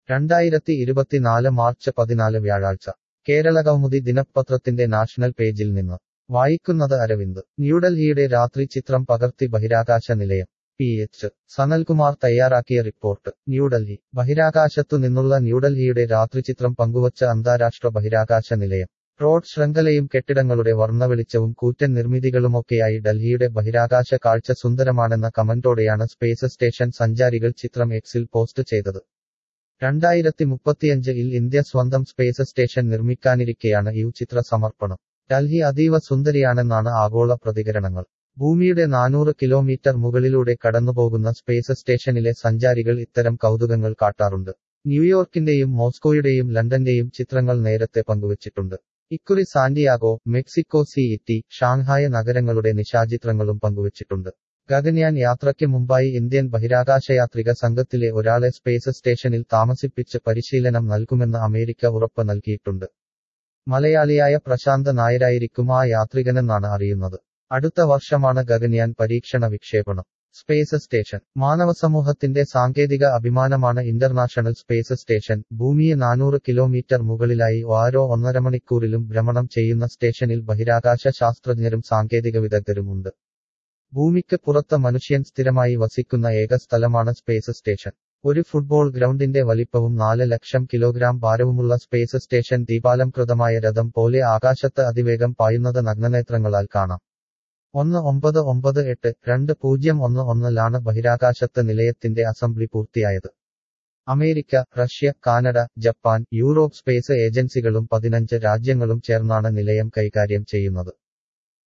രണ്ടായിരത്തി ഇരുപത്തിനാല് മാർച്ച് പതിനാല് വ്യാഴാഴ്ച കേരളകൗമുദി ദിനപത്രത്തിന്റെ നാഷണൽ പേജിൽ നിന്ന് വായിക്കുന്നത് അരവിന്ദ് ന്യൂഡൽഹിയുടെ രാത്രി ചിത്രം പകർത്തി ബഹിരാകാശ നിലയം പി എച്ച് സനൽകുമാർ തയ്യാറാക്കിയ റിപ്പോർട്ട് ന്യൂഡൽഹി ബഹിരാകാശത്തു നിന്നുള്ള ന്യൂഡൽഹിയുടെ രാത്രിചിത്രം പങ്കുവച്ച അന്താരാഷ്ട്ര ബഹിരാകാശ നിലയം റോഡ് ശൃംഖലയും കെട്ടിടങ്ങളുടെ വർണ്ണവെളിച്ചവും കൂറ്റൻ നിർമ്മിതികളുമൊക്കെയായി ഡൽഹിയുടെ ബഹിരാകാശ കാഴ്ച സുന്ദരമാണെന്ന കമന്റോടെയാണ് സ്പേസ് സ്റ്റേഷൻ സഞ്ചാരികൾ ചിത്രം എക്സിൽ പോസ്റ്റ് ചെയ്തത് രണ്ടായിരത്തി മുപ്പത്തിയഞ്ചിൽ ഇന്ത്യ സ്വന്തം സ്പേസ് സ്റ്റേഷൻ നിർമ്മിക്കാനിരിക്കെയാണ് ഈ ചിത്ര സമർപ്പണം ഡൽഹി അതീവ സുന്ദരിയാണെന്നാണ് ആഗോള പ്രതികരണങ്ങൾ ഭൂമിയുടെ നാനൂറ് കിലോമീറ്റർ മുകളിലൂടെ കടന്നുപോകുന്ന സ്പേസ് സ്റ്റേഷനിലെ സഞ്ചാരികൾ ഇത്തരം കൗതുകങ്ങൾ കാട്ടാറുണ്ട് ന്യൂയോർക്കിന്റെയും മോസ്കോയുടെയും ലണ്ടന്റെയും ചിത്രങ്ങൾ നേരത്തെ പങ്കുവച്ചിട്ടുണ്ട് ഇക്കുറി സാന്റിയാഗോ മെക്സിക്കോ സിഇറ്റി ഷാങ്ഹായ് നഗരങ്ങളുടെ നിശാചിത്രങ്ങളും പങ്കുവച്ചിട്ടുണ്ട് ഗഗൻയാൻ യാത്രയ്ക്ക് മുമ്പായി ഇന്ത്യൻ ബഹിരാകാശയാത്രിക സംഘത്തിലെ ഒരാളെ സ്പേസ് സ്റ്റേഷനിൽ താമസിപ്പിച്ച് പരിശീലനം നൽകുമെന്ന് അമേരിക്ക ഉറപ്പ് നൽകിയിട്ടുണ്ട് മലയാളിയായ പ്രശാന്ത് നായരായിരിക്കും ആ യാത്രികനെന്നാണ് അറിയുന്നത് അടുത്ത വർഷമാണ് ഗഗൻയാൻ പരീക്ഷണ വിക്ഷേപണം സ്പേസ് സ്റ്റേഷൻ മാനവസമൂഹത്തിന്റെ സാങ്കേതിക അഭിമാനമാണ് ഇന്റർനാഷണൽ സ്പേസ് സ്റ്റേഷൻ ഭൂമിയെ നാനൂറ് കിലോമീറ്റർ മുകളിലായി ഓരോ ഒന്നര മണിക്കൂറിലും ഭ്രമണം ചെയ്യുന്ന സ്റ്റേഷനിൽ ബഹിരാകാശ ശാസ്ത്രജ്ഞരും സാങ്കേതിക വിദഗ്ധരുമുണ്ട് ഭൂമിക്ക് പുറത്ത് മനുഷ്യൻ സ്ഥിരമായി വസിക്കുന്ന ഏക സ്ഥലമാണ് സ്പേസ് സ്റ്റേഷൻ ഒരു ഫുട്ബോൾ ഗ്രൗണ്ടിന്റെ വലിപ്പവും നാല് ലക്ഷം കിലോഗ്രാം ഭാരവുമുള്ള സ്പേസ് സ്റ്റേഷൻ ദീപാലംകൃതമായ രഥം പോലെ ആകാശത്ത് അതിവേഗം പായുന്നത് നഗ്നനേത്രങ്ങളാൽ കാണാം ഒന്ന് ഒമ്പത് ഒമ്പത് എട്ട് രണ്ട് പൂജ്യം ഒന്ന് ഒന്നിലാണ് ബഹിരാകാശത്ത് നിലയത്തിന്റെ അസംബ്ലി പൂർത്തിയായത് America Russia Canada Japan Europe space ഏജൻസികളും പതിനഞ്ച് രാജ്യങ്ങളും ചേർന്നാണ് നിലയം കൈകാര്യം ചെയ്യുന്നത്